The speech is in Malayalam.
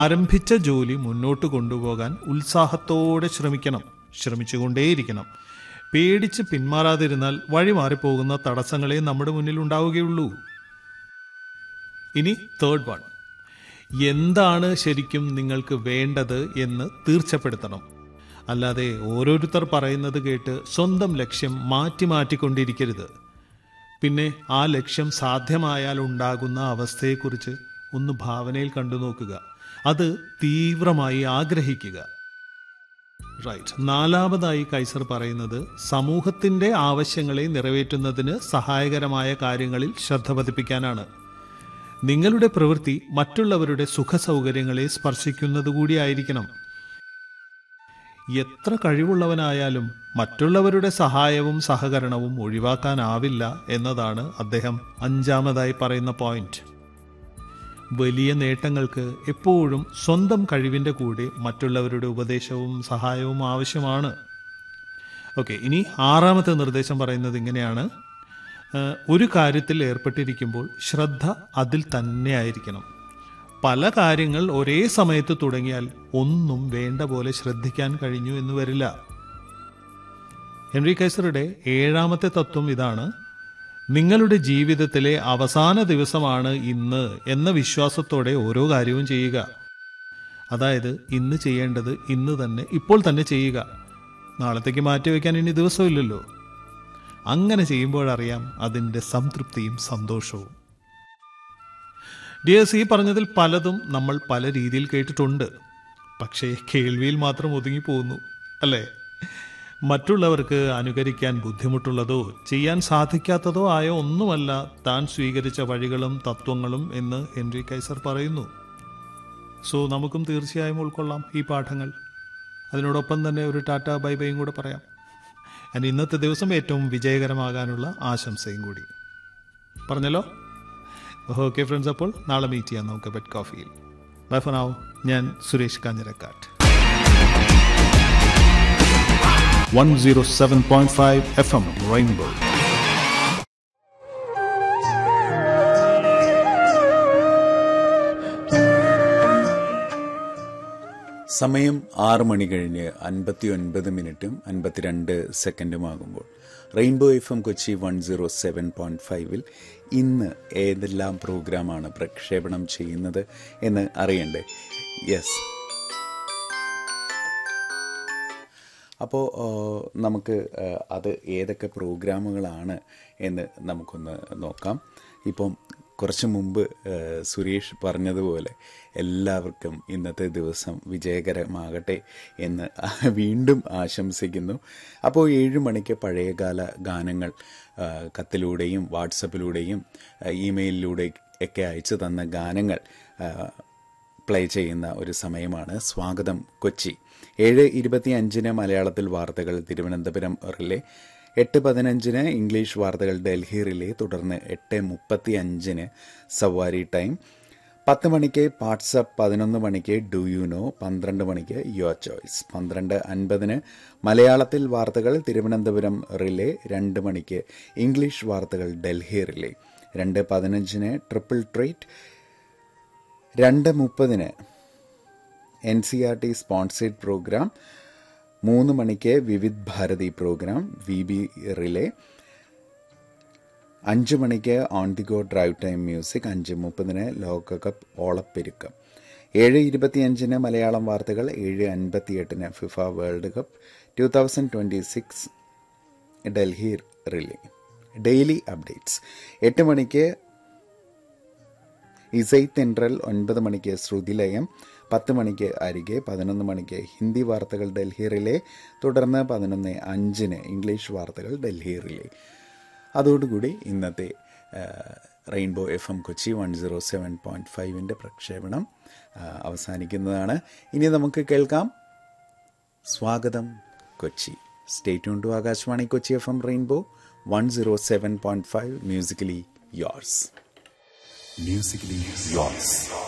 ആരംഭിച്ച ജോലി മുന്നോട്ട് കൊണ്ടുപോകാൻ ഉത്സാഹത്തോടെ ശ്രമിക്കണം ശ്രമിച്ചുകൊണ്ടേയിരിക്കണം പേടിച്ച് പിന്മാറാതിരുന്നാൽ വഴി മാറിപ്പോകുന്ന തടസ്സങ്ങളെ നമ്മുടെ മുന്നിൽ ഉണ്ടാവുകയുള്ളൂ ഇനി തേർഡ് വൺ എന്താണ് ശരിക്കും നിങ്ങൾക്ക് വേണ്ടത് എന്ന് തീർച്ചപ്പെടുത്തണം അല്ലാതെ ഓരോരുത്തർ പറയുന്നത് കേട്ട് സ്വന്തം ലക്ഷ്യം മാറ്റി മാറ്റിക്കൊണ്ടിരിക്കരുത് പിന്നെ ആ ലക്ഷ്യം സാധ്യമായാൽ ഉണ്ടാകുന്ന അവസ്ഥയെക്കുറിച്ച് ഒന്ന് ഭാവനയിൽ കണ്ടു നോക്കുക അത് തീവ്രമായി ആഗ്രഹിക്കുക റൈറ്റ് നാലാമതായി കൈസർ പറയുന്നത് സമൂഹത്തിന്റെ ആവശ്യങ്ങളെ നിറവേറ്റുന്നതിന് സഹായകരമായ കാര്യങ്ങളിൽ ശ്രദ്ധ പതിപ്പിക്കാനാണ് നിങ്ങളുടെ പ്രവൃത്തി മറ്റുള്ളവരുടെ സുഖ സൗകര്യങ്ങളെ സ്പർശിക്കുന്നതുകൂടിയായിരിക്കണം എത്ര കഴിവുള്ളവനായാലും മറ്റുള്ളവരുടെ സഹായവും സഹകരണവും ഒഴിവാക്കാനാവില്ല എന്നതാണ് അദ്ദേഹം അഞ്ചാമതായി പറയുന്ന പോയിന്റ് വലിയ നേട്ടങ്ങൾക്ക് എപ്പോഴും സ്വന്തം കഴിവിൻ്റെ കൂടെ മറ്റുള്ളവരുടെ ഉപദേശവും സഹായവും ആവശ്യമാണ് ഓക്കെ ഇനി ആറാമത്തെ നിർദ്ദേശം പറയുന്നത് ഇങ്ങനെയാണ് ഏഹ്, ഒരു കാര്യത്തിൽ ഏർപ്പെട്ടിരിക്കുമ്പോൾ ശ്രദ്ധ അതിൽ തന്നെ ആയിരിക്കണം പല കാര്യങ്ങൾ ഒരേ സമയത്ത് തുടങ്ങിയാൽ ഒന്നും വേണ്ട പോലെ ശ്രദ്ധിക്കാൻ കഴിഞ്ഞു എന്ന് വരില്ല ഹെൻറി കൈസറുടെ ഏഴാമത്തെ തത്വം ഇതാണ് നിങ്ങളുടെ ജീവിതത്തിലെ അവസാന ദിവസമാണ് ഇന്ന് എന്ന വിശ്വാസത്തോടെ ഓരോ കാര്യവും ചെയ്യുക അതായത് ഇന്ന് ചെയ്യേണ്ടത് ഇന്ന് തന്നെ ഇപ്പോൾ തന്നെ ചെയ്യുക നാളത്തേക്ക് മാറ്റിവെക്കാൻ ഇനി ദിവസമില്ലല്ലോ അങ്ങനെ ചെയ്യുമ്പോഴറിയാം അതിൻ്റെ സംതൃപ്തിയും സന്തോഷവും ഡിയേഴ്സ് ഈ പറഞ്ഞതിൽ പലതും നമ്മൾ പല രീതിയിൽ കേട്ടിട്ടുണ്ട് പക്ഷേ കേൾവിയിൽ മാത്രം ഒതുങ്ങിപ്പോകുന്നു അല്ലേ മറ്റുള്ളവർക്ക് അനുകരിക്കാൻ ബുദ്ധിമുട്ടുള്ളതോ ചെയ്യാൻ സാധിക്കാത്തതോ ആയ ഒന്നുമല്ല താൻ സ്വീകരിച്ച വഴികളും തത്വങ്ങളും എന്ന് ഹെൻറി കൈസർ പറയുന്നു സോ നമുക്കും തീർച്ചയായും ഉൾക്കൊള്ളാം ഈ പാഠങ്ങൾ അതിനോടൊപ്പം തന്നെ ഒരു ടാറ്റ ബൈ ബൈയും കൂടെ പറയാം ഞാൻ ഇന്നത്തെ ദിവസം ഏറ്റവും വിജയകരമാകാനുള്ള ആശംസയും കൂടി പറഞ്ഞല്ലോ ഓക്കെ ഫ്രണ്ട്സ് അപ്പോൾ നാളെ മീറ്റ് ചെയ്യാം നമുക്ക് ബെഡ് കോഫിയിൽ ബൈ ഫനാവ് ഞാൻ Suresh Kanjirakkattu one zero seven point five F M rainbow സമയം ആറ് മണി കഴിഞ്ഞ് അൻപത്തി ഒൻപത് മിനിറ്റും അൻപത്തിരണ്ട് സെക്കൻഡുമാകുമ്പോൾ rainbow F M Kochi one zero seven point ഫൈവിൽ ഇന്ന് ഏതെല്ലാം പ്രോഗ്രാമാണ് പ്രക്ഷേപണം ചെയ്യുന്നത് എന്ന് അറിയണ്ടേ യെസ് അപ്പോൾ നമുക്ക് ആ, അത് ഏതൊക്കെ പ്രോഗ്രാമുകളാണ് എന്ന് നമുക്കൊന്ന് നോക്കാം ഇപ്പം കുറച്ച് മുമ്പ് ആ, സുരേഷ് പറഞ്ഞതുപോലെ എല്ലാവർക്കും ഇന്നത്തെ ദിവസം വിജയകരമാകട്ടെ എന്ന് വീണ്ടും ആശംസിക്കുന്നു അപ്പോൾ ഏഴ് മണിക്ക് പഴയകാല ഗാനങ്ങൾ ആ, കത്തിലൂടെയും വാട്സപ്പിലൂടെയും ആ, ഇമെയിലിലൂടെ ഒക്കെ അയച്ചു തന്ന ഗാനങ്ങൾ ആ, പ്ലേ ചെയ്യുന്ന ഒരു സമയമാണ് സ്വാഗതം കൊച്ചി ഏഴ് ഇരുപത്തി അഞ്ചിന് മലയാളത്തിൽ വാർത്തകൾ തിരുവനന്തപുരം റിലേ എട്ട് പതിനഞ്ചിന് ഇംഗ്ലീഷ് വാർത്തകൾ ഡൽഹി റിലേ തുടർന്ന് എട്ട് മുപ്പത്തി അഞ്ചിന് സവാരി ടൈം പത്ത് മണിക്ക് വാട്സപ്പ് പതിനൊന്ന് മണിക്ക് ഡു യു നോ പന്ത്രണ്ട് മണിക്ക് യുവർ ചോയ്സ് പന്ത്രണ്ട് അൻപതിന് മലയാളത്തിൽ വാർത്തകൾ തിരുവനന്തപുരം റിലേ രണ്ട് മണിക്ക് ഇംഗ്ലീഷ് വാർത്തകൾ ഡൽഹി റിലേ രണ്ട് പതിനഞ്ചിന് ട്രിപ്പിൾ ട്രീറ്റ് രണ്ട് മുപ്പതിന് N C R T sponsored programme മൂന്ന് മണിക്ക് Vividh Bharati programme V B relay അഞ്ച് മണിക്ക് on the go drive time music അഞ്ച് മുപ്പതിന് ലോകകപ്പ് ഓളപ്പെരുക്കം ഏഴ് ഇരുപത്തിയഞ്ചിന് മലയാളം വാർത്തകൾ ഏഴ് അൻപത്തിയെട്ടിന് FIFA World Cup two thousand twenty six Delhi relay daily updates എട്ട് മണിക്ക് ഇസൈ തെൻട്രൽ ഒൻപത് മണിക്ക് ശ്രുതിലയം പത്ത് മണിക്ക് അരികെ പതിനൊന്ന് മണിക്ക് ഹിന്ദി വാർത്തകൾ ഡൽഹി റിലേ തുടർന്ന് പതിനൊന്ന് അഞ്ചിന് ഇംഗ്ലീഷ് വാർത്തകൾ ഡൽഹി റിലേ അതോടുകൂടി ഇന്നത്തെ ആ, rainbow F M Kochi one zero seven point ഫൈവിൻ്റെ പ്രക്ഷേപണം ആ, അവസാനിക്കുന്നതാണ് ഇനി നമുക്ക് കേൾക്കാം സ്വാഗതം Kochi stay tune to Akashvani Kochi F M rainbow one zero seven point five musically yours Musically yours.